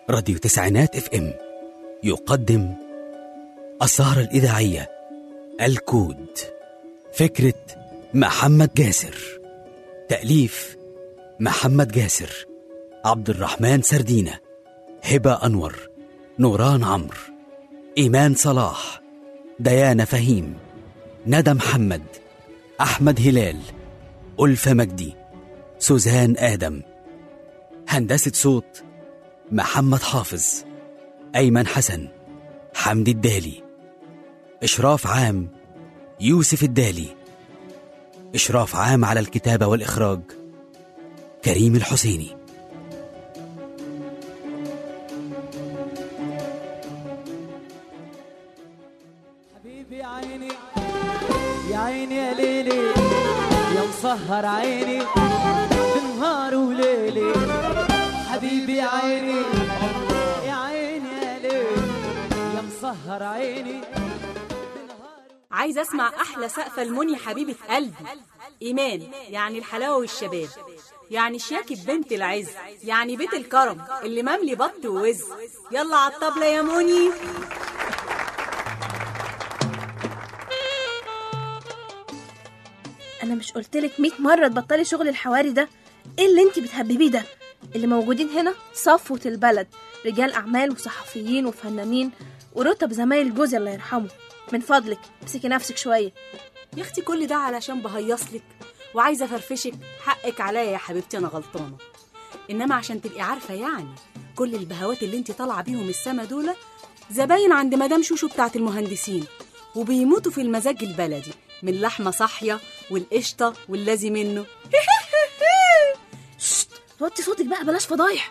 راديو تسعينات اف ام يقدم السهرة الإذاعية الكود فكرة محمد جاسر تأليف محمد جاسر عبد الرحمن سردينة هبة أنور نوران عمرو إيمان صلاح ديانا فهيم ندى محمد أحمد هلال ألفة مجدي سوزان آدم هندسة صوت محمد حافظ أيمن حسن حمدي الدالي إشراف عام يوسف الدالي إشراف عام على الكتابة والإخراج كريم الحسيني حبيبي عيني يا عيني يا ليلي يا مسهر عيني بنهار وليلي حبيبي يا عيني يا عيني يا ليلي يا مسهر عيني عايز اسمع احلى سقفه المني حبيبه قلبي ايمان يعني الحلاوه والشباب يعني شياكة بنت العز يعني بيت الكرم اللي مملي بط ووز يلا على الطبلة يا مني انا مش قلتلك 100 مره تبطلي شغل الحواري ده ايه اللي انت بتهببيه ده اللي موجودين هنا صفوة البلد رجال اعمال وصحفيين وفنانين ورتب زمايل جوزي الله يرحمه من فضلك امسكي نفسك شويه يا اختي كل ده علشان بهيصلك وعايزه افرفشك حقك عليا يا حبيبتي انا غلطانه انما عشان تبقي عارفه يعني كل البهوات اللي انت طالعه بيهم السما دول زباين عند مدام شوشو بتاعت المهندسين وبيموتوا في المزاج البلدي من لحمه صاحيه والقشطه واللازم منه شت وطي صوتك بقى بلاش فضايح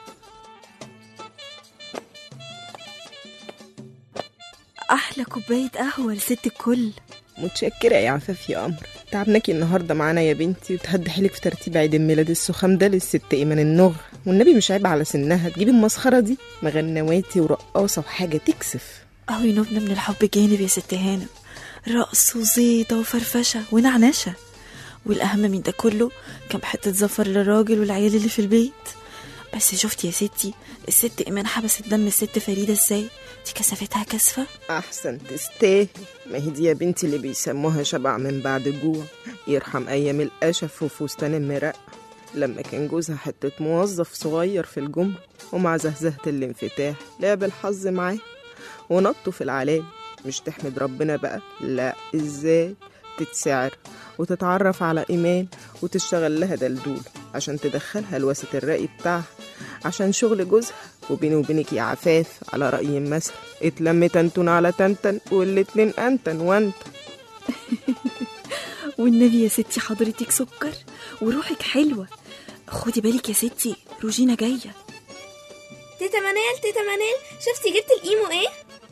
أحلى كوباية قهوة لست الكل متشكرة يا عفاف يا قمر تعبناكي النهاردة معانا يا بنتي وتهدي حيلك في ترتيب عيد الميلاد السخام ده للست إيمان النغ والنبي مش عيب على سنها تجيب المسخرة دي مغنواتي ورقاصة وحاجة تكسف أهو ينوبنا من الحب جانب يا ست هانم رقص وزيطة وفرفشة ونعنشة والأهم من ده كله كام حتة زفر للراجل والعيال اللي في البيت بس شفتي يا ستي الست إيمان حبست دم الست فريدة ازاي دي كثفتها كثفة أحسن تستاهل ما هي دي يا بنتي اللي بيسموها شبع من بعد الجوع يرحم أيام القشف وفستان المرق لما كان جوزها حتة موظف صغير في الجمرك ومع زهزهة الانفتاح لعب الحظ معاه ونطوا في العلام مش تحمد ربنا بقى لا ازاي تتسعر وتتعرف على إيمان وتشتغل لها دلدول عشان تدخلها الوسط الرأي بتاعها عشان شغل جوزها وبيني وبينك يا عفاف على رأي المثل اتلم تنتن على تنتن والاتنين أنتن وانت والنبي يا ستي حضرتك سكر وروحك حلوة خدي بالك يا ستي روجينا جاية تيتا منال تيتا منال شفتي جبت القيمو ايه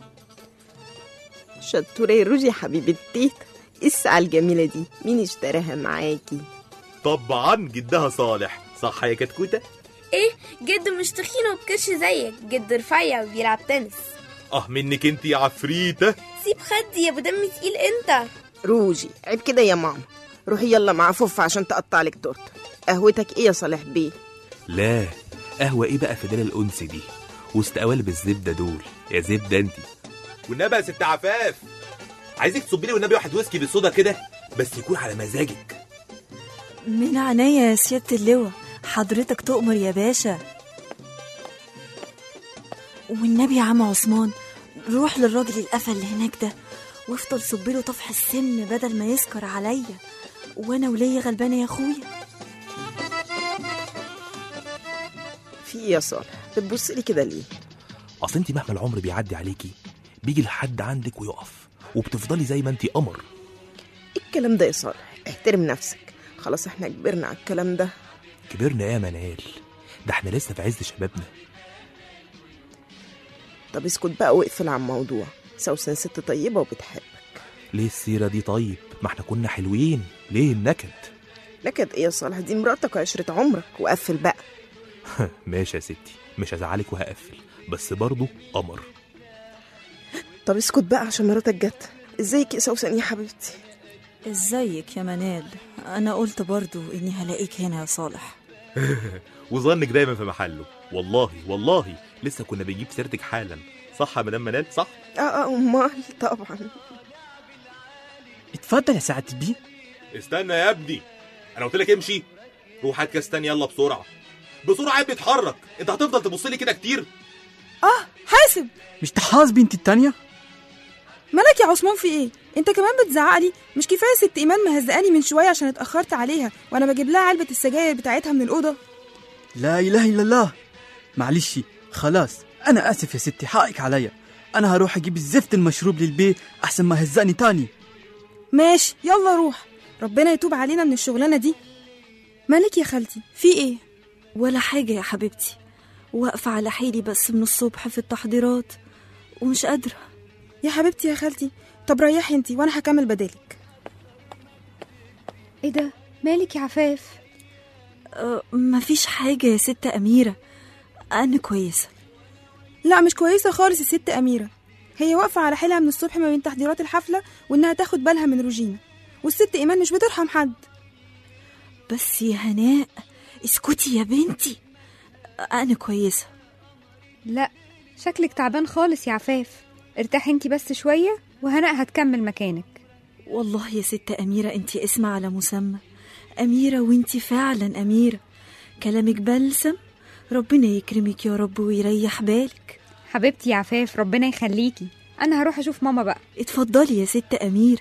شطورة يا روجي يا حبيبة تيتا الساعة الجميلة دي مين اشتراها معاكي طبعا جدها صالح صح يا كتكوتة ايه جد مش تخين وبكرش زيك جد رفيع وبيلعب تنس اه منك انت يا عفريتة سيب خدي يا ابو دم تقيل انت روجي عيب كده يا ماما روحي يلا مع فوفا عشان تقطع لك تورته قهوتك ايه يا صالح بيه لا قهوة ايه بقى فدال الأنس دي وسط قوالب الزبدة دول يا زبدة انت والنبي يا ست عفاف عايزك تصبي لي والنبي واحد ويسكي بالصودا كده بس يكون على مزاجك من عينيا يا سيادة اللواء حضرتك تؤمر يا باشا والنبي يا عم عثمان روح للراجل القفا اللي هناك ده وافضل صبيله طفح السم بدل ما يسكر عليا وانا وليا غلبانه يا اخويا في ايه يا صالح بتبص لي كده ليه أصل انت مهما العمر بيعدي عليكي بيجي لحد عندك ويقف وبتفضلي زي ما انت قمر ايه الكلام ده يا صالح احترم نفسك خلاص احنا كبرنا على الكلام ده كبرنا يا منال ده احنا لسه في عز شبابنا طب اسكت بقى واقفل عن الموضوع سوسن ست طيبة وبتحبك ليه السيرة دي طيب ما احنا كنا حلوين ليه النكد نكد ايه يا صالح دي مراتك وعشرة عمرك وقفل بقى ماشي يا ستي مش هزعلك وهقفل بس برضه قمر طب اسكت بقى عشان مراتك جت ازيك يا سوسن يا حبيبتي ازيك يا منال انا قلت برضو اني هلاقيك هنا يا صالح وظنك دايما في محله والله والله لسه كنا بنجيب سيرتك حالا صح يا مدام منال صح اه اه امال طبعا اتفضل يا سعادة البيه استنى يا ابني انا قلت لك امشي روح هات كاس تاني يلا بسرعه بسرعه عيب بيتحرك انت هتفضل تبص لي كده كتير اه حاسب مش تحاز بنتي التانية مالك يا عثمان في ايه انت كمان بتزعقلي مش كفايه ست ايمان مهزقاني من شويه عشان اتاخرت عليها وانا بجيب لها علبه السجاير بتاعتها من الاوضه لا إله إلا الله معلش خلاص أنا آسف يا ستي حقك عليا أنا هروح أجيب الزفت المشروب للبيه أحسن ما هزقني تاني ماشي يلا روح ربنا يتوب علينا من الشغلانه دي مالك يا خالتي في ايه ولا حاجة يا حبيبتي واقفة على حيلي بس من الصبح في التحضيرات ومش قادرة يا حبيبتي يا خالتي طب ريحي انتي وانا هكمل بدالك ايه ده مالك يا عفاف أه مفيش حاجة يا ست أميرة أنا كويسة لا مش كويسه خالص الست اميره هي واقفه على حيلها من الصبح ما بين تحضيرات الحفله وانها تاخد بالها من روجينا والست ايمان مش بترحم حد بس يا هناء اسكتي يا بنتي أنا كويسة لا شكلك تعبان خالص يا عفاف ارتاحي انتي بس شويه وهناء هتكمل مكانك والله يا ست أميرة أنت اسم على مسمى أميرة وأنت فعلا أميرة كلامك بلسم ربنا يكرمك يا رب ويريح بالك حبيبتي يا عفاف ربنا يخليكي انا هروح اشوف ماما بقى اتفضلي يا ست أميرة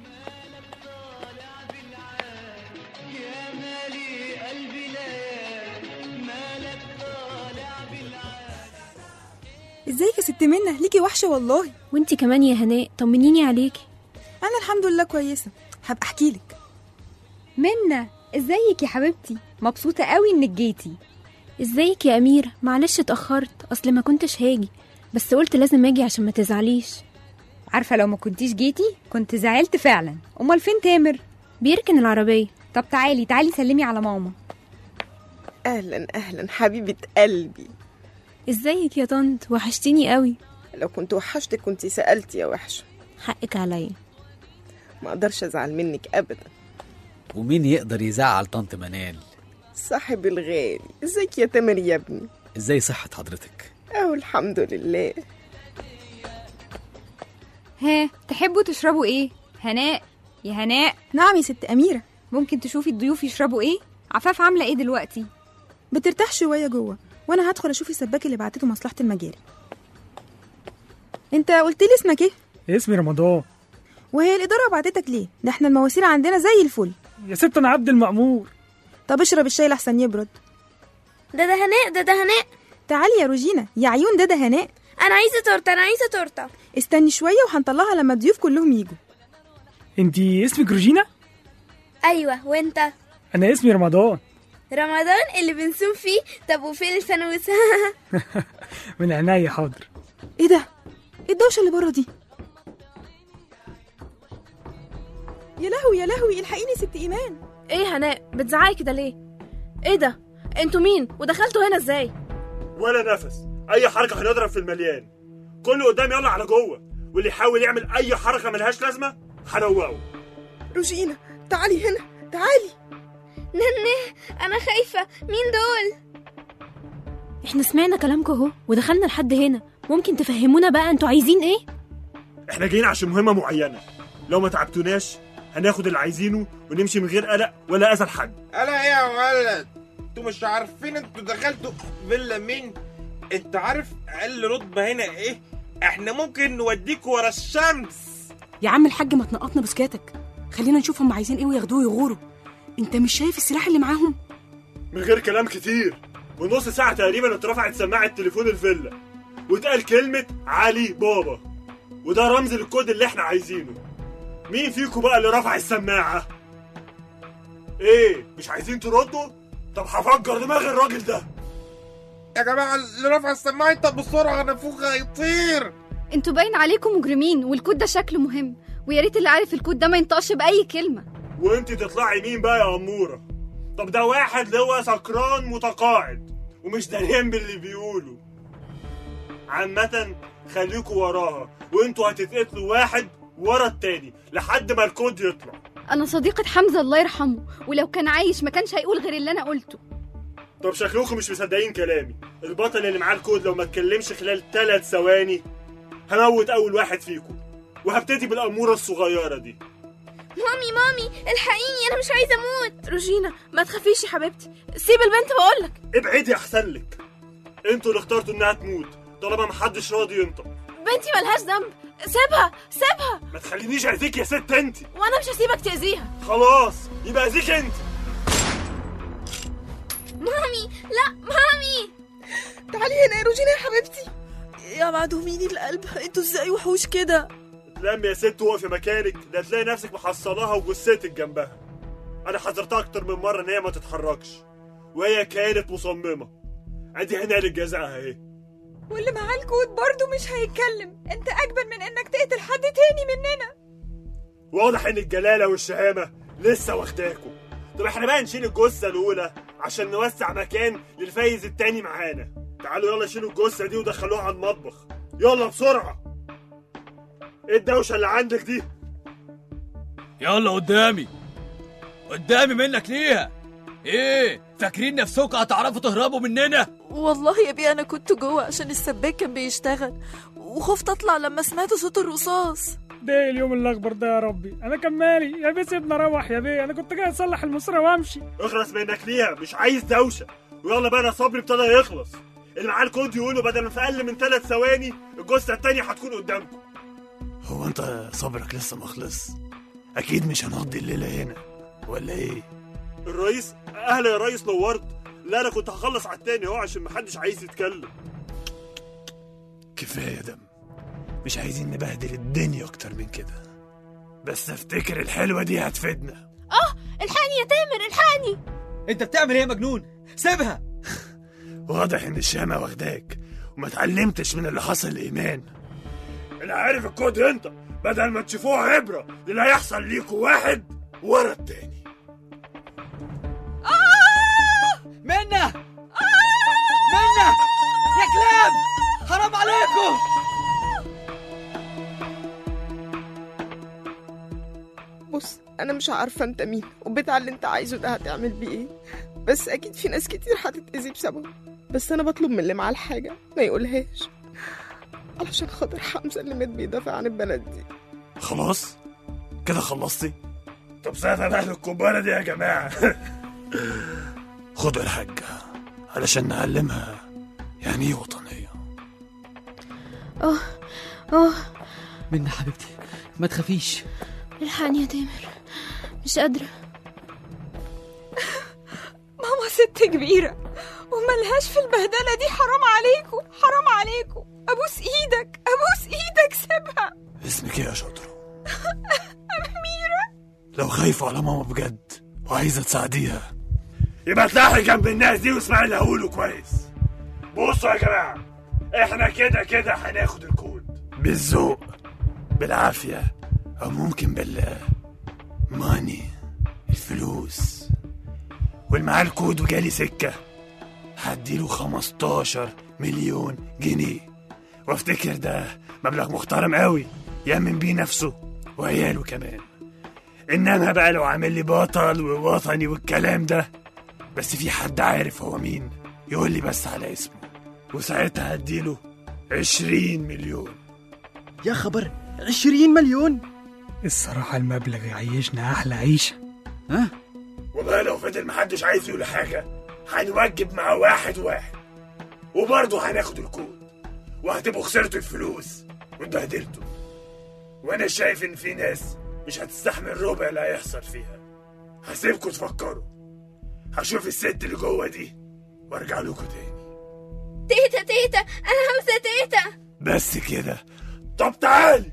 ازيك يا ست منى ليكي وحشه والله وانتي كمان يا هناء طمنيني عليكي انا الحمد لله كويسه هبقى احكي لك منى ازيك يا حبيبتي مبسوطه قوي انك جيتي ازيك يا أميرة معلش اتأخرت أصل ما كنتش هاجي بس قلت لازم اجي عشان ما تزعليش عارفه لو ما كنتيش جيتي كنت زعلت فعلا امال فين تامر بيركن العربية طب تعالي تعالي سلمي على ماما اهلا اهلا حبيبه قلبي ازيك يا طنط وحشتيني قوي لو كنت وحشتك كنت سالتي يا وحشه حقك عليا ما اقدرش ازعل منك ابدا ومين يقدر يزعل طنط منال صاحب الغالي ازيك يا تامر يا ابني ازاي صحة حضرتك اهو الحمد لله ها تحبوا تشربوا ايه هناء يا هناء نعم يا ست اميره ممكن تشوفي الضيوف يشربوا ايه عفاف عامله ايه دلوقتي بترتاح شويه جوه وانا هدخل اشوف السباك اللي بعتته مصلحه المجاري انت قلت لي اسمك ايه اسمي رمضان وهي الاداره بعتتك ليه ده احنا المواسير عندنا زي الفل يا ست انا عبد المأمور طب اشرب الشاي لحسن يبرد ده ده هناء ده ده هناء تعالي يا روجينا يا عيون ده ده هناء انا عايزه تورته انا عايزه تورته استني شويه وهنطلعها لما الضيوف كلهم يجوا انتي اسمك روجينا ايوه وانت انا اسمي رمضان رمضان اللي بنصوم فيه طب وفين الفانوس من عينيا حاضر ايه ده ايه الدوشه اللي بره دي يا لهوي يا لهوي الحقيني ست ايمان ايه هناء بتزعقي كده ليه ايه ده انتوا مين ودخلتوا هنا ازاي ولا نفس اي حركه هنضرب في المليان كله قدام يلا على جوه واللي يحاول يعمل اي حركه ملهاش لازمه هنوقه روجينا تعالي هنا تعالي ننه انا خايفه مين دول احنا سمعنا كلامكم اهو ودخلنا لحد هنا ممكن تفهمونا بقى انتوا عايزين ايه احنا جايين عشان مهمه معينه لو ما تعبتوناش هناخد اللي عايزينه ونمشي من غير قلق ولا اذى لحد انا ايه يا ولد انتوا مش عارفين انتوا دخلتوا فيلا مين انت عارف اقل رتبه هنا ايه احنا ممكن نوديكوا ورا الشمس يا عم الحاج ما تنقطنا بسكاتك خلينا نشوف هم عايزين ايه وياخدوه يغوروا انت مش شايف السلاح اللي معاهم من غير كلام كتير ونص ساعه تقريبا اترفعت سماعه تليفون الفيلا واتقال كلمه علي بابا وده رمز للكود اللي احنا عايزينه مين فيكم بقى اللي رفع السماعه ايه مش عايزين تردوا طب هفجر دماغ الراجل ده يا جماعه اللي رفع السماعه طب بسرعه نافوخ هيطير انتوا باين عليكم مجرمين والكود ده شكله مهم ويا ريت اللي عارف الكود ده ما ينطقش باي كلمه وانت تطلعي مين بقى يا اموره طب ده واحد اللي هو سكران متقاعد ومش داريان باللي بيقوله عامة خليكوا وراها وانتوا هتتقتلوا واحد ورا التاني لحد ما الكود يطلع انا صديقه حمزه الله يرحمه ولو كان عايش ما كانش هيقول غير اللي انا قلته طب شكلكم مش مصدقين كلامي البطل اللي معاه الكود لو ما اتكلمش خلال ثلاث ثواني هموت اول واحد فيكم وهبتدي بالاموره الصغيره دي مامي مامي الحقيني انا مش عايزه اموت روجينا ما تخافيش يا حبيبتي سيب البنت بقولك ابعدي احسن لك انتوا اللي اخترتوا انها تموت طالما محدش راضي ينطق بنتي ملهاش ذنب سيبها سيبها ما تخلينيش اذيك يا ست انت وانا مش هسيبك تاذيها خلاص يبقى اذيك انت مامي لا مامي تعالي هنا يا روجينا يا حبيبتي يا معدومين القلب انتوا ازاي وحوش كده تلم يا ست وقفي مكانك لا تلاقي نفسك محصلاها وجثتك جنبها انا حذرتها اكتر من مره ان هي ما تتحركش وهي كانت مصممه ادي هنا لجزائها اهي واللي معاه الكود برضه مش هيتكلم انت اجبن من انك تقتل حد تاني مننا واضح ان الجلاله والشهامه لسه واخداكوا طب احنا بقى نشيل الجثه الاولى عشان نوسع مكان للفايز التاني معانا تعالوا يلا شيلوا الجثه دي ودخلوها على المطبخ يلا بسرعه ايه الدوشه اللي عندك دي يلا قدامي قدامي منك ليها ايه فاكرين نفسكم هتعرفوا تهربوا مننا والله يا بيه انا كنت جوه عشان السباك كان بيشتغل وخفت اطلع لما سمعت صوت الرصاص ده اليوم الاخبر ده يا ربي انا كان مالي يا بيه سيبنا روح يا بيه انا كنت جاي اصلح المصرة وامشي اخلص منك ليها مش عايز دوشه ويلا بقى انا صبري ابتدى يخلص اللي معاه الكود يقولوا بدل ما في اقل من ثلاث ثواني الجثه التانيه هتكون قدامكم هو انت صبرك لسه ما خلص اكيد مش هنقضي الليله هنا ولا ايه الرئيس اهلا يا ريس نورت لا انا كنت هخلص على التاني اهو عشان محدش عايز يتكلم كفايه دم مش عايزين نبهدل الدنيا اكتر من كده بس افتكر الحلوه دي هتفيدنا اه الحقني يا تامر الحقني انت بتعمل ايه يا مجنون سيبها واضح ان الشامه واخداك وما اتعلمتش من اللي حصل لايمان اللي عارف الكود انت بدل ما تشوفوها عبره اللي هيحصل ليكوا واحد ورا التاني منى منى يا كلاب حرام عليكم بص انا مش عارفه انت مين وبتاع اللي انت عايزه ده هتعمل بيه ايه بس اكيد في ناس كتير هتتاذي بسببه بس انا بطلب من اللي معاه الحاجه ما يقولهاش علشان خاطر حمزه اللي مات بيدافع عن البلد دي خلاص كده خلصتي طب ساعتها بقى الكوبايه دي يا جماعه خدوا الحاجة علشان نعلمها يعني ايه وطنية اه اه منى حبيبتي ما تخافيش الحقني يا تامر مش قادرة ماما ست كبيرة وملهاش في البهدلة دي حرام عليكم حرام عليكم أبوس إيدك أبوس إيدك سيبها اسمك ايه يا شاطرة أميرة لو خايفة على ماما بجد وعايزة تساعديها يبقى تلاحي جنب الناس دي واسمعي اللي هقوله كويس بصوا يا جماعه احنا كده كده هناخد الكود بالذوق بالعافية أو ممكن بال ماني الفلوس واللي معاه الكود وجالي سكة هديله 15 مليون جنيه وافتكر ده مبلغ محترم قوي يأمن بيه نفسه وعياله كمان إنما بقى لو عامل لي بطل ووطني والكلام ده بس في حد عارف هو مين يقول لي بس على اسمه وساعتها هديله 20 مليون يا خبر عشرين مليون الصراحة المبلغ يعيشنا أحلى عيشة ها والله لو فضل محدش عايز يقول حاجه هنوجب مع واحد واحد وبرضه هناخد الكود وهتبقوا خسرتوا الفلوس واتبهدلتوا وانا شايف ان في ناس مش هتستحمل ربع اللي هيحصل فيها هسيبكوا تفكروا هشوف الست اللي جوه دي وارجع لكم تاني تيتا تيتا انا همسة تيتا بس كده طب تعالي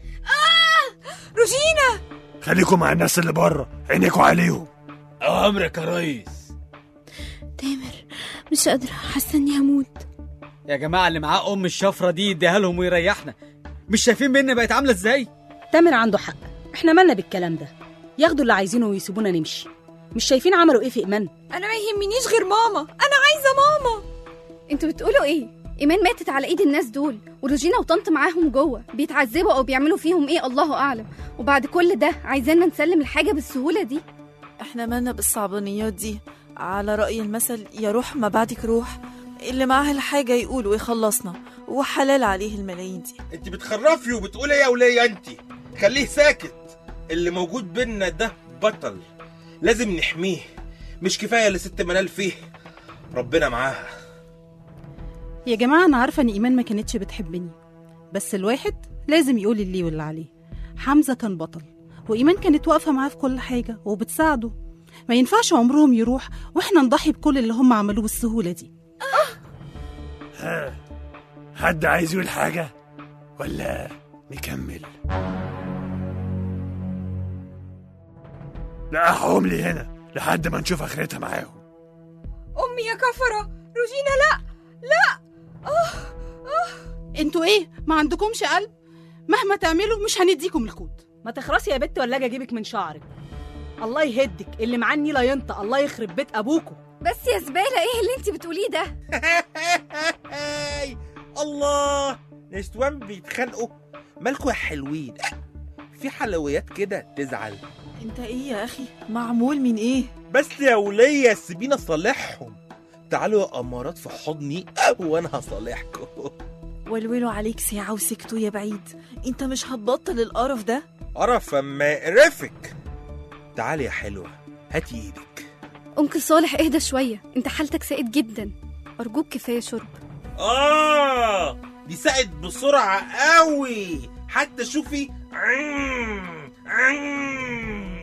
روجينا خليكم مع الناس اللي بره عينيكوا عليهم أمرك يا ريس تامر مش قادرة حاسة إني هموت يا جماعة اللي معاه أم الشفرة دي يديها لهم ويريحنا مش شايفين منى بقت عاملة ازاي تامر عنده حق احنا مالنا بالكلام ده ياخدوا اللي عايزينه ويسيبونا نمشي مش شايفين عملوا ايه في ايمان أنا ما يهمنيش غير ماما أنا عايزة ماما انتوا بتقولوا ايه ايمان ماتت على ايد الناس دول وروجينا وطنط معاهم جوه بيتعذبوا او بيعملوا فيهم ايه الله اعلم وبعد كل ده عايزانا نسلم الحاجه بالسهوله دي احنا مالنا بالصعبانيات دي على رأي المثل يا روح ما بعدك روح اللي معاه الحاجة يقول ويخلصنا وحلال عليه الملايين دي انت بتخرفي وبتقولي يا وليه انت خليه ساكت اللي موجود بينا ده بطل لازم نحميه مش كفايه اللي ست منال فيه ربنا معاها يا جماعة أنا عارفة إن إيمان ما كانتش بتحبني بس الواحد لازم يقول اللي واللي عليه حمزة كان بطل وإيمان كانت واقفة معاه في كل حاجة وبتساعده ما ينفعش عمرهم يروح وإحنا نضحي بكل اللي هم عملوه بالسهولة دي ها حد عايز يقول حاجة ولا نكمل لقاهم لي هنا لحد ما نشوف اخرتها معاهم امي يا كفره روجينا لا لا اه اه انتوا إيه ما عندكمش قلب مهما تعملوا مش هنديكم الكود ما تخرسي يا بت ولا اجي اجيبك من شعرك الله يهدك اللي معاه النيله ينطق الله يخرب بيت ابوكم بس يا زبالة ايه اللي انت بتقوليه ده الله نسوان بيتخانقوا مالكوا يا حلوين في حلويات كده تزعل انت ايه يا اخي معمول من ايه بس يا ولية سيبينا صالحهم تعالوا يا امارات في حضني وانا هصالحكم ولولوا عليك ساعة وسكتوا يا بعيد انت مش هتبطل القرف ده قرف اما يقرفك تعالي يا حلوة هاتي ايدك أنكل صالح اهدى شوية انت حالتك سائد جدا أرجوك كفاية شرب اه دي سقت بسرعة قوي حتى شوفي عم، عم.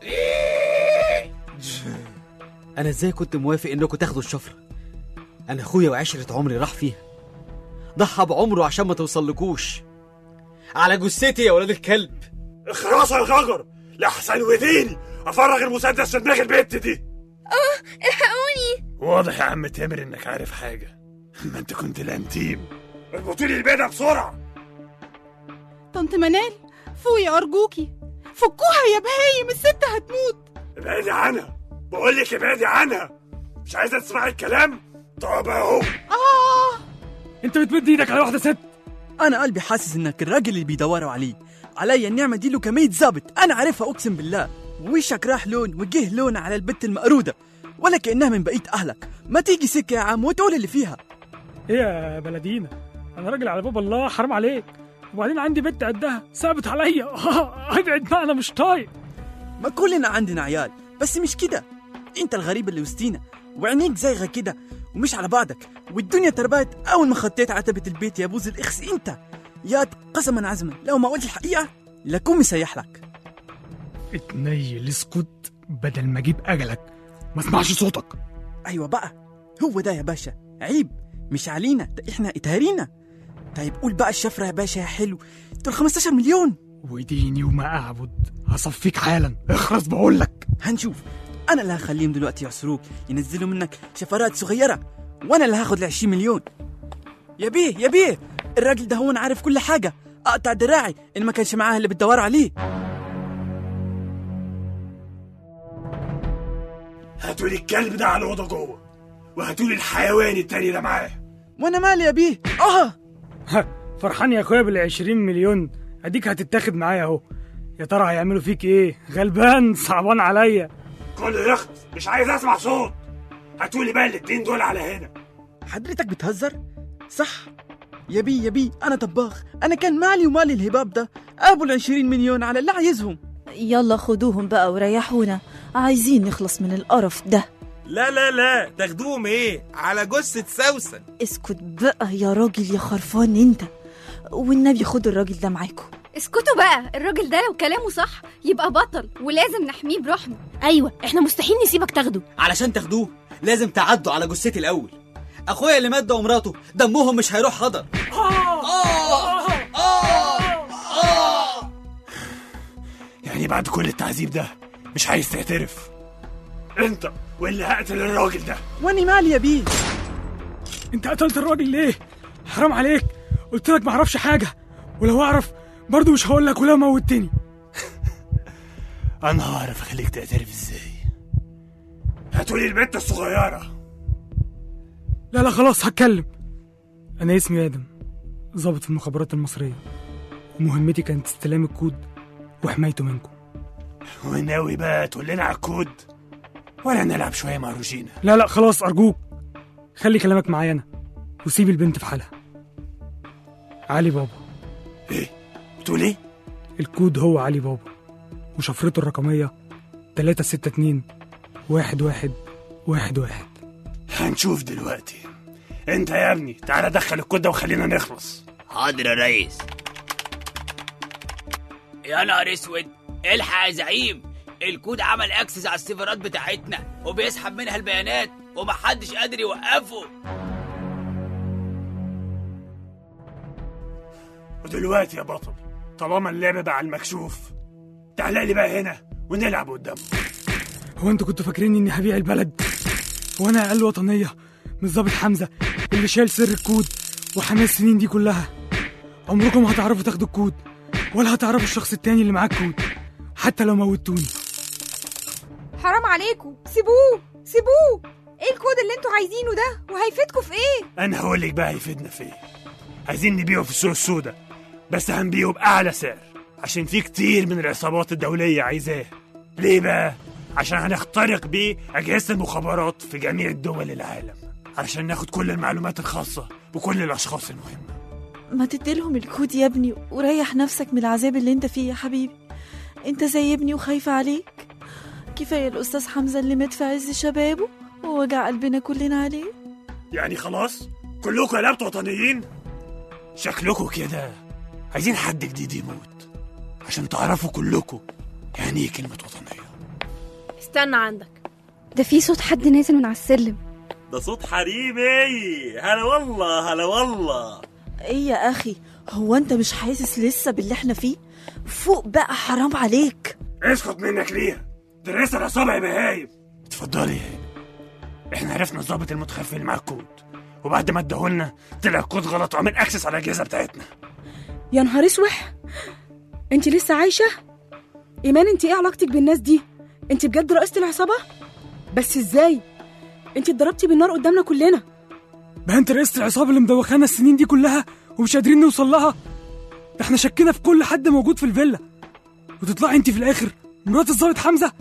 انا ازاي كنت موافق انكم تاخدوا الشفره انا اخويا وعشره عمري راح فيها ضحى بعمره عشان ما توصلكوش على جثتي يا ولاد الكلب اخرسوا يا غجر لحسن وديني افرغ المسدس في دماغ البت دي اه الحقوني واضح يا عم تامر انك عارف حاجة ما انت كنت الانتيم اربطوا لي البيضة بسرعة طنط منال فوقي أرجوكي فكوها يا بهايم الست هتموت ابعدي عنها بقول لك ابعدي عنها مش عايزة تسمعي الكلام طب اهو آه انت بتمد ايدك على واحده ست انا قلبي حاسس انك الراجل اللي بيدوروا عليه عليا النعمه دي له كمية ظابط انا عارفها اقسم بالله وشك راح لون وجه لون على البت المقروده ولا كانها من بقيه اهلك ما تيجي سكه يا عم وتقول اللي فيها ايه يا بلدينا انا راجل على باب الله حرام عليك وبعدين عندي بنت قدها ثابت عليا ابعد بقى انا مش طايق ما كلنا عندنا عيال بس مش كده انت الغريب اللي وسطينا وعينيك زيغه كده ومش على بعضك والدنيا تربات اول ما خطيت عتبه البيت يا بوز الاخس انت يا قسما عزما لو ما قلت الحقيقه لكون مسيح لك اتنيل اسكت بدل ما اجيب اجلك ما اسمعش صوتك ايوه بقى هو ده يا باشا عيب مش علينا ده احنا اتهرينا طيب قول بقى الشفره يا باشا يا حلو دول 15 مليون وديني وما اعبد هصفيك حالا اخرس بقول لك هنشوف انا اللي هخليهم دلوقتي يعصروك ينزلوا منك شفرات صغيره وانا اللي هاخد ال 20 مليون يا بيه يا بيه الراجل ده هو عارف كل حاجه اقطع دراعي ان ما كانش معاه اللي بتدور عليه هاتوا لي الكلب ده على الأوضة جوه وهاتوا لي الحيوان التاني ده معاه وانا مالي يا بيه اه ها فرحان يا اخويا بال 20 مليون اديك هتتاخد معايا اهو يا ترى هيعملوا فيك ايه غلبان صعبان عليا كل يخت مش عايز اسمع صوت هاتوا لي بقى الاتنين دول على هنا حضرتك بتهزر صح يا بيه يا بيه انا طباخ انا كان مالي ومالي الهباب ده ابو ال 20 مليون على اللي عايزهم يلا خدوهم بقى وريحونا عايزين نخلص من القرف ده لا لا لا تاخدوهم ايه على جثة سوسن اسكت بقى يا راجل يا خرفان انت والنبي خدوا الراجل ده معاكم اسكتوا بقى الراجل ده لو كلامه صح يبقى بطل ولازم نحميه بروحنا ايوه احنا مستحيل نسيبك تاخده علشان تاخدوه لازم تعدوا على جثتي الاول اخويا اللي مات ده ومراته دمهم مش هيروح هدر يعني بعد كل التعذيب ده مش عايز تعترف انت واللي هقتل الراجل ده واني مالي يا بيه انت قتلت الراجل ليه حرام عليك قلت لك ما اعرفش حاجه ولو اعرف برضه مش هقول لك ولو موتني انا هعرف اخليك تعترف ازاي هاتوا لي البنت الصغيره لا لا خلاص هتكلم انا اسمي ادم ضابط في المخابرات المصريه ومهمتي كانت استلام الكود وحمايته منكم وناوي بقى تقول لنا على الكود ولا نلعب شويه مع روجينا لا لا خلاص أرجوك خلي كلامك معايا أنا وسيب البنت في حالها علي بابا ايه بتقول ايه الكود هو علي بابا وشفرته الرقمية تلاتة ستة اتنين واحد واحد واحد واحد هنشوف دلوقتي انت يا ابني تعالى دخل الكود ده وخلينا نخلص حاضر يا ريس يا نهار اسود الحق يا زعيم الكود عمل اكسس على السيرفرات بتاعتنا وبيسحب منها البيانات ومحدش قادر يوقفه ودلوقتي يا بطل طالما اللعبة بقى على المكشوف تعالى لي بقى هنا ونلعب قدام هو انتوا كنتوا فاكرين اني هبيع البلد وانا اقل وطنيه من ظابط حمزه اللي شايل سر الكود وحماس السنين دي كلها عمركم ما هتعرفوا تاخدوا الكود ولا هتعرفوا الشخص التاني اللي معاه الكود حتى لو موتوني حرام عليكم سيبوه سيبوه ايه الكود اللي انتوا عايزينه ده وهيفيدكم في ايه انا هقول لك بقى هيفيدنا في ايه عايزين نبيعه في السوق السوداء بس هنبيعه باعلى سعر عشان في كتير من العصابات الدوليه عايزاه ليه بقى عشان هنخترق بيه اجهزه المخابرات في جميع دول العالم علشان ناخد كل المعلومات الخاصه بكل الاشخاص المهمه ما تديلهم الكود يا ابني وريح نفسك من العذاب اللي انت فيه يا حبيبي انت زي ابني وخايفة عليك كفاية الأستاذ حمزة اللي مات في عز شبابه ووجع قلبنا كلنا عليه يعني خلاص كلكم قلبتوا وطنيين شكلكم كده عايزين حد جديد يموت عشان تعرفوا كلكم يعني ايه كلمه وطنيه استنى عندك ده في صوت حد نازل من على السلم ده صوت حريمي هلا والله هلا والله ايه يا اخي هو انت مش حاسس لسه باللي احنا فيه فوق بقى حرام عليك اسكت منك ليها ده رئيس العصابه يا بهايم اتفضلي يا هانم. احنا عرفنا الظابط المتخفي اللي معاه الكود وبعد ما اداهولنا طلع الكود غلط وعمل اكسس على الاجهزه بتاعتنا يا نهار اسوح انت لسه عايشه ايمان انت ايه علاقتك بالناس دي انت بجد رئيسه العصابه بس ازاي انت اتضربتي بالنار قدامنا كلنا بقى انت رئيسة العصابة اللي مدوخانا السنين دي كلها ومش قادرين نوصل لها ده احنا شكينا في كل حد موجود في الفيلا وتطلعي انت في الاخر مرات الظابط حمزة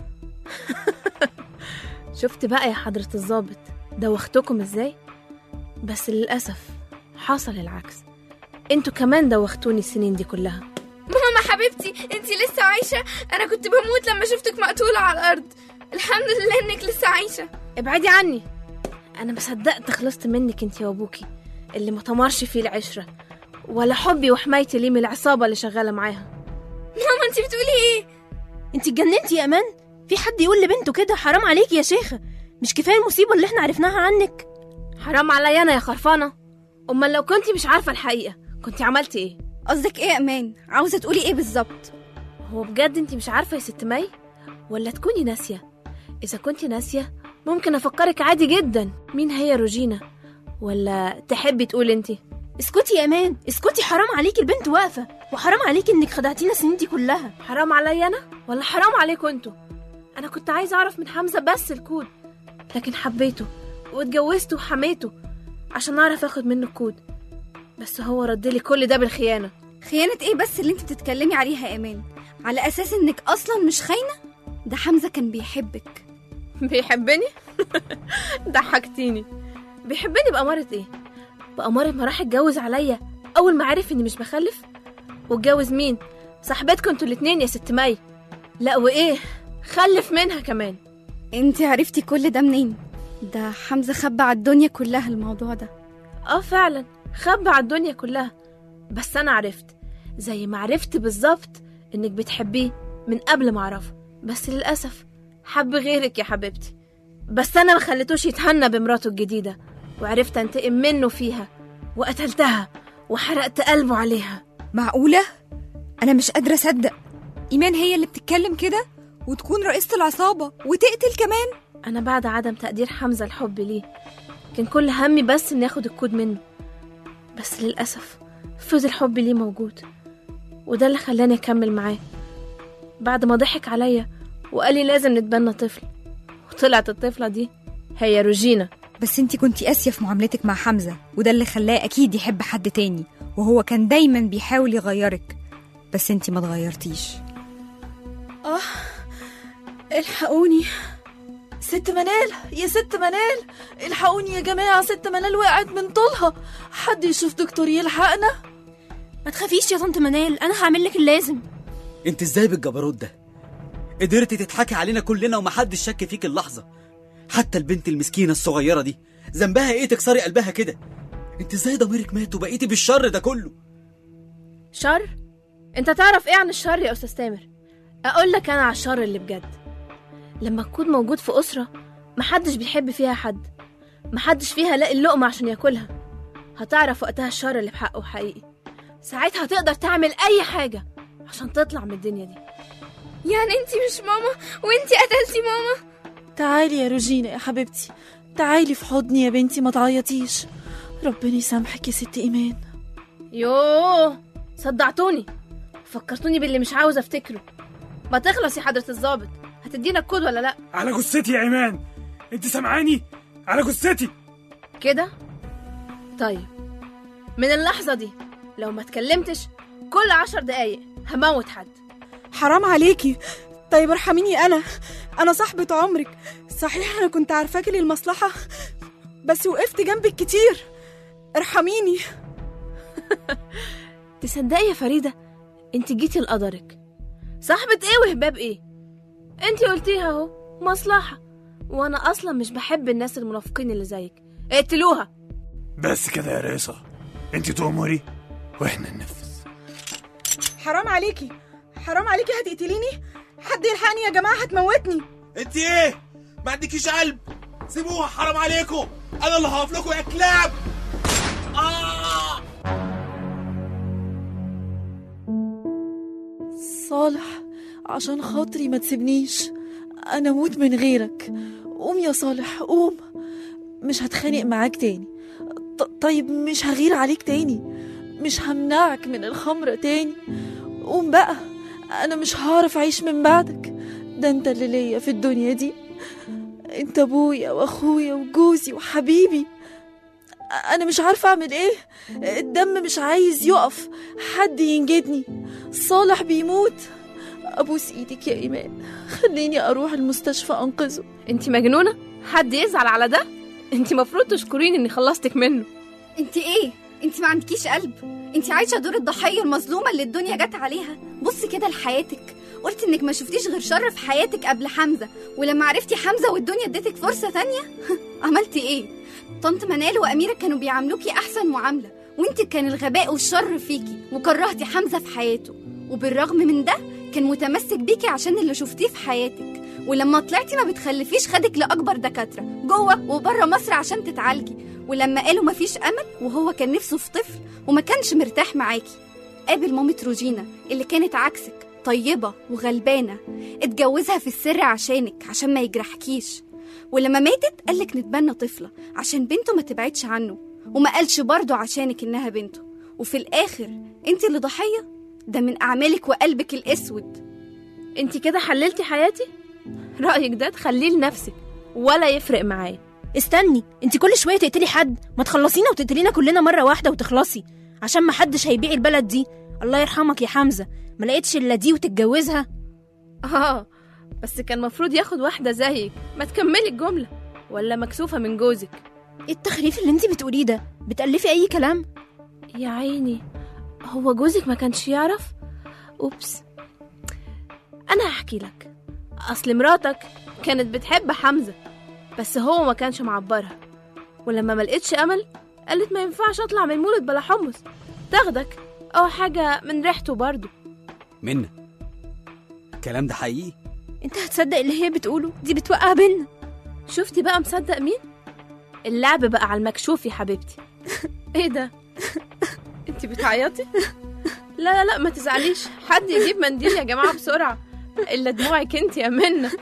شفت بقى يا حضرة الظابط دوختكم ازاي بس للأسف حصل العكس انتوا كمان دوختوني السنين دي كلها ماما حبيبتي انتي لسه عايشة انا كنت بموت لما شفتك مقتولة على الارض الحمد لله انك لسه عايشة ابعدي عني انا ما صدقت خلصت منك انت وابوكي اللي ما طمرش فيه العشرة ولا حبي وحمايتي ليه من العصابة اللي شغالة معاها ماما انتي بتقولي ايه انت اتجننتي يا امان في حد يقول لبنته كده حرام عليكي يا شيخة مش كفاية المصيبة اللي احنا عرفناها عنك حرام عليا انا يا خرفانة امال لو كنتي مش عارفة الحقيقة كنتي عملتي ايه قصدك ايه يا امان عاوزة تقولي ايه بالظبط هو بجد انت مش عارفة يا ست مي ولا تكوني ناسية اذا كنتي ناسية ممكن افكرك عادي جدا مين هي روجينا ولا تحبي تقول انت اسكتي يا امان اسكتي حرام عليكي البنت واقفه وحرام عليكي انك خدعتينا السنين دي كلها حرام عليا انا ولا حرام عليكم انتوا انا كنت عايزه اعرف من حمزه بس الكود لكن حبيته واتجوزته وحميته عشان اعرف اخد منه الكود بس هو ردلي كل ده بالخيانه خيانة ايه بس اللي انت بتتكلمي عليها يا امان على اساس انك اصلا مش خاينة ده حمزة كان بيحبك بيحبني ضحكتيني بيحبني بأمارة ايه بأمارة ما راح اتجوز عليا أول ما عرف إني مش بخلف واتجوز مين صاحبتكم انتوا الاتنين يا ست مي لا وإيه خلف منها كمان انت عرفتي كل ده منين ده حمزة خبى على الدنيا كلها الموضوع ده اه فعلا خبى على الدنيا كلها بس أنا عرفت زي ما عرفت بالظبط إنك بتحبيه من قبل ما أعرفه بس للأسف حب غيرك يا حبيبتي بس أنا ما خليتوش يتهنى بمراته الجديدة وعرفت أنتقم منه فيها وقتلتها وحرقت قلبه عليها معقولة؟ أنا مش قادرة أصدق إيمان هي اللي بتتكلم كده وتكون رئيسة العصابة وتقتل كمان أنا بعد عدم تقدير حمزة الحب ليه كان كل همي بس إني آخد الكود منه بس للأسف فضل حبي ليه موجود وده اللي خلاني أكمل معاه بعد ما ضحك عليا وقال لي لازم نتبنى طفل وطلعت الطفلة دي هي روجينا بس انتي كنتي قاسية في معاملتك مع حمزة وده اللي خلاه أكيد يحب حد تاني وهو كان دايما بيحاول يغيرك بس انتي ما اتغيرتيش اه الحقوني ست منال يا ست منال الحقوني يا جماعة ست منال وقعت من طولها حد يشوف دكتور يلحقنا ما تخافيش يا طنط منال انا هعمل لك اللازم انت ازاي بالجبروت ده قدرتي تضحكي علينا كلنا ومحدش شك فيك اللحظة حتى البنت المسكينة الصغيرة دي ذنبها ايه تكسري قلبها كده انت ازاي ضميرك مات وبقيتي بالشر ده كله شر انت تعرف ايه عن الشر يا استاذ تامر اقول لك انا على الشر اللي بجد لما تكون موجود في اسره محدش بيحب فيها حد محدش فيها لاقي اللقمه عشان ياكلها هتعرف وقتها الشر اللي بحقه حقيقي ساعتها هتقدر تعمل اي حاجه عشان تطلع من الدنيا دي يعني انتي مش ماما وانتي قتلتي ماما تعالي يا روجينا يا حبيبتي تعالي في حضني يا بنتي ما تعيطيش ربنا يسامحك يا ست ايمان يوه صدعتوني فكرتوني باللي مش عاوز افتكره ما تخلص يا حضره الضابط هتدينا الكود ولا لا على جثتي يا ايمان انت سامعاني على جثتي كده طيب من اللحظه دي لو ما اتكلمتش كل عشر دقايق هموت حد حرام عليكي طيب ارحميني انا انا صاحبة عمرك صحيح انا كنت عارفاكي للمصلحة بس وقفت جنبك كتير ارحميني تصدقي يا فريده انت جيتي لقدرك صاحبة ايه وهباب ايه انت قلتيها اهو مصلحة وانا اصلا مش بحب الناس المنافقين اللي زيك اقتلوها بس كده يا ريصة انت تؤمري واحنا ننفذ حرام عليكي حرام عليكي هتقتليني حد يلحقني يا جماعة هتموتني انت ايه ما عندكيش قلب سيبوها حرام عليكم انا اللي هقف لكم يا كلاب آه! صالح عشان خاطري ما تسيبنيش انا موت من غيرك قوم يا صالح قوم مش هتخانق معاك تاني ط- طيب مش هغير عليك تاني مش همنعك من الخمرة تاني قوم بقى انا مش هعرف اعيش من بعدك ده انت اللي ليا في الدنيا دي انت ابويا واخويا وجوزي وحبيبي انا مش عارفه اعمل ايه الدم مش عايز يقف حد ينجدني صالح بيموت ابوس ايدك يا ايمان خليني اروح المستشفى انقذه انت مجنونه حد يزعل على ده انت مفروض تشكريني اني خلصتك منه انت ايه انت ما عندكيش قلب انت عايشه دور الضحيه المظلومه اللي الدنيا جت عليها بصي كده لحياتك قلت انك ما شفتيش غير شر في حياتك قبل حمزه ولما عرفتي حمزه والدنيا اديتك فرصه تانية عملتي ايه طنط منال واميره كانوا بيعاملوكي احسن معامله وانت كان الغباء والشر فيكي وكرهتي حمزه في حياته وبالرغم من ده كان متمسك بيكي عشان اللي شفتيه في حياتك ولما طلعتي ما بتخلفيش خدك لاكبر دكاتره جوه وبره مصر عشان تتعالجي ولما قالوا مفيش امل وهو كان نفسه في طفل وما كانش مرتاح معاكي قابل مامة روجينا اللي كانت عكسك طيبة وغلبانة اتجوزها في السر عشانك عشان ما يجرحكيش ولما ماتت قالك نتبنى طفلة عشان بنته ما تبعدش عنه وما قالش برضه عشانك إنها بنته وفي الآخر انت اللي ضحية ده من أعمالك وقلبك الأسود انت كده حللتي حياتي رأيك ده تخليه لنفسك ولا يفرق معايا استني انت كل شويه تقتلي حد ما تخلصينا وتقتلينا كلنا مره واحده وتخلصي عشان ما حدش هيبيع البلد دي الله يرحمك يا حمزه ما لقيتش الا دي وتتجوزها اه بس كان مفروض ياخد واحدة زيك ما تكملي الجملة ولا مكسوفة من جوزك ايه التخريف اللي انت بتقوليه ده بتألفي اي كلام يا عيني هو جوزك ما كانش يعرف اوبس انا هحكي لك اصل مراتك كانت بتحب حمزة بس هو ما كانش معبرها ولما ما لقيتش امل قالت ما ينفعش اطلع من المولد بلا حمص تاخدك او حاجة من ريحته برضه منا الكلام ده حقيقي انت هتصدق اللي هي بتقوله دي بتوقع بينا شفتي بقى مصدق مين اللعب بقى على المكشوف يا حبيبتي ايه ده انت بتعيطي لا لا لا ما تزعليش حد يجيب منديل يا جماعه بسرعه الا دموعك انت يا منى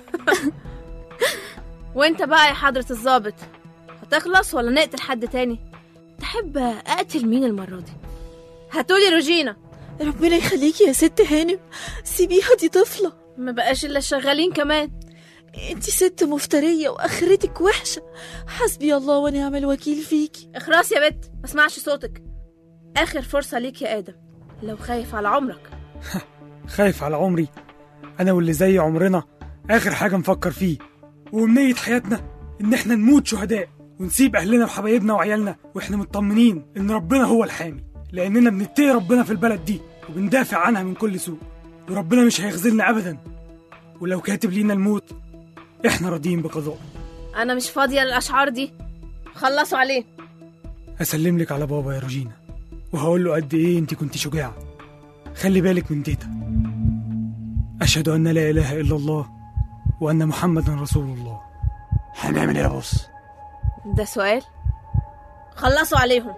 وانت بقى يا حضره الضابط هتخلص ولا نقتل حد تاني تحب اقتل مين المره دي هاتولي روجينا ربنا يخليكي يا ست هانم سيبيها دي طفلة ما بقاش الا شغالين كمان انتي ست مفترية واخرتك وحشة حسبي الله ونعم الوكيل فيكي اخرس يا بت ما اسمعش صوتك اخر فرصه ليك يا ادم لو خايف على عمرك خايف على عمري انا واللي زي عمرنا اخر حاجه نفكر فيه وأمنية حياتنا إن إحنا نموت شهداء ونسيب أهلنا وحبايبنا وعيالنا وإحنا مطمنين إن ربنا هو الحامي لأننا بنتقي ربنا في البلد دي وبندافع عنها من كل سوء وربنا مش هيخذلنا أبدا ولو كاتب لينا الموت إحنا راضيين بقضائه انا مش فاضيه للاشعار دي خلصوا عليه هسلم لك على بابا يا روجينا وهقول له قد ايه انت كنت شجاعة خلي بالك من تيتا أشهد أن لا إله إلا الله وأن محمدا رسول الله هنعمل ايه يا بص ده سؤال خلصوا عليهم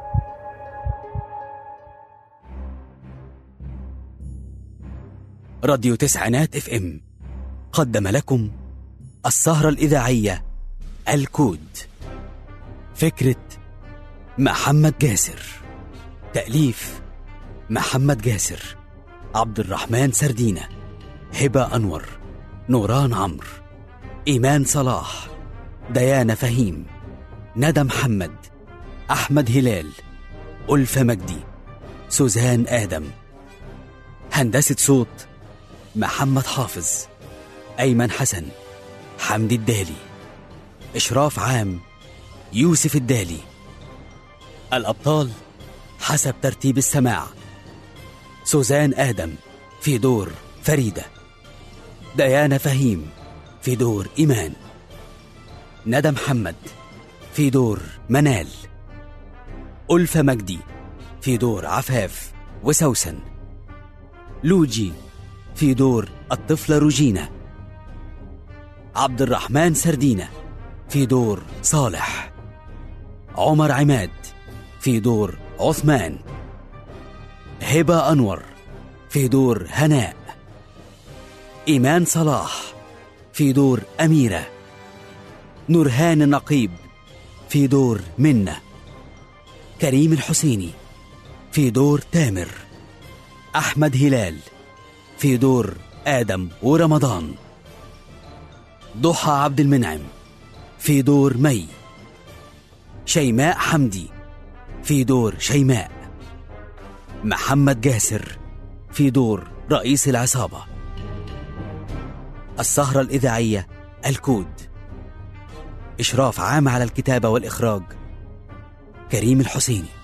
راديو تسعينات اف ام قدم لكم السهرة الإذاعية الكود فكرة محمد جاسر تأليف محمد جاسر عبد الرحمن سردينة هبة أنور نوران عمرو إيمان صلاح ديانا فهيم ندى محمد أحمد هلال ألفة مجدي سوزان آدم هندسة صوت محمد حافظ أيمن حسن حمدي الدالي إشراف عام يوسف الدالي الأبطال حسب ترتيب السماع سوزان آدم في دور فريدة ديانا فهيم في دور إيمان ندى محمد في دور منال ألفة مجدي في دور عفاف وسوسن لوجي في دور الطفلة روجينا عبد الرحمن سردينة في دور صالح عمر عماد في دور عثمان هبة أنور في دور هناء إيمان صلاح في دور أميرة نورهان النقيب في دور منة كريم الحسيني في دور تامر أحمد هلال في دور آدم ورمضان ضحى عبد المنعم في دور مي شيماء حمدي في دور شيماء محمد جاسر في دور رئيس العصابة السهرة الإذاعية الكود إشراف عام على الكتابة والإخراج كريم الحسيني